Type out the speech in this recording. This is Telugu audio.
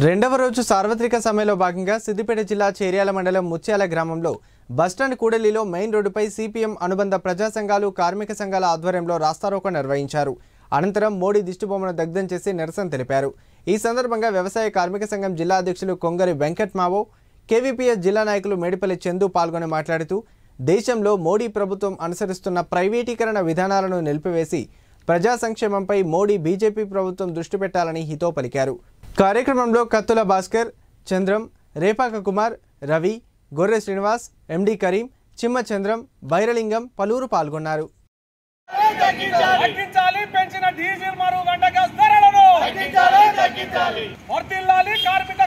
రెండవ రోజు సార్వత్రిక సమ్మెలో భాగంగా సిద్దిపేట జిల్లా చేర్యాల మండలం ముత్యాల గ్రామంలో బస్టాండ్ కూడలిలో మెయిన్ రోడ్డుపై సిపిఎం అనుబంధ ప్రజా సంఘాలు కార్మిక సంఘాల ఆధ్వర్యంలో రాస్తారోకో నిర్వహించారు అనంతరం మోడీ దిష్టిబొమ్మను దగ్ధం చేసి నిరసన తెలిపారు ఈ సందర్భంగా వ్యవసాయ కార్మిక సంఘం జిల్లా అధ్యక్షులు కొంగరి వెంకట్ మావో కేవీపీఎస్ జిల్లా నాయకులు మేడిపల్లి చందు పాల్గొని మాట్లాడుతూ దేశంలో మోడీ ప్రభుత్వం అనుసరిస్తున్న ప్రైవేటీకరణ విధానాలను నిలిపివేసి ప్రజా సంక్షేమంపై మోడీ బీజేపీ ప్రభుత్వం దృష్టి పెట్టాలని హితో పలికారు కార్యక్రమంలో కత్తుల భాస్కర్ చంద్రం రేపాక కుమార్ రవి గొర్రె శ్రీనివాస్ ఎండి కరీం చిమ్మ చంద్రం బైరలింగం పలువురు పాల్గొన్నారు తగ్గించాలి పెంచిన డీజిల్ మరియు గంట గ్యాస్ ధరలను వర్తిల్లాలి కార్మిక